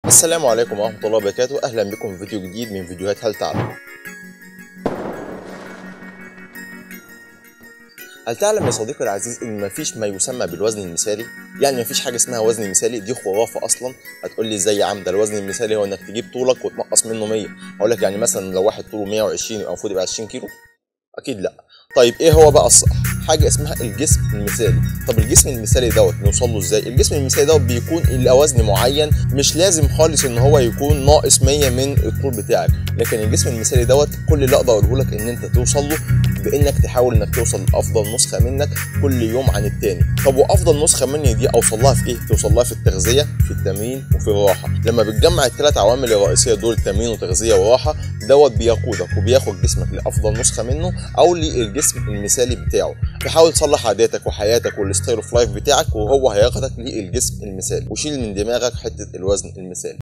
السلام عليكم ورحمة الله وبركاته أهلا بكم في فيديو جديد من فيديوهات هل تعلم هل تعلم يا صديقي العزيز ان مفيش ما يسمى بالوزن المثالي يعني مفيش حاجه اسمها وزن مثالي دي خرافه اصلا هتقول لي ازاي يا عم ده الوزن المثالي هو انك تجيب طولك وتنقص منه 100 اقول لك يعني مثلا لو واحد طوله 120 يبقى المفروض يبقى 20 كيلو اكيد لا طيب ايه هو بقى الصح حاجه اسمها الجسم المثالي طب الجسم المثالي دوت نوصل له ازاي الجسم المثالي دوت بيكون الى وزن معين مش لازم خالص ان هو يكون ناقص 100 من الطول بتاعك لكن الجسم المثالي دوت كل اللي اقدر اقوله لك ان انت توصل له بانك تحاول انك توصل لافضل نسخه منك كل يوم عن التاني طب وافضل نسخه مني دي اوصل لها في ايه توصل لها في التغذيه في التمرين وفي الراحه لما بتجمع الثلاث عوامل الرئيسيه دول تمرين وتغذيه وراحه دوت بيقودك وبياخد جسمك لافضل نسخه منه او للجسم المثالي بتاعه تحاول تصلح عاداتك وحياتك والستايل اوف لايف بتاعك وهو هياخدك للجسم المثالي وشيل من دماغك حته الوزن المثالي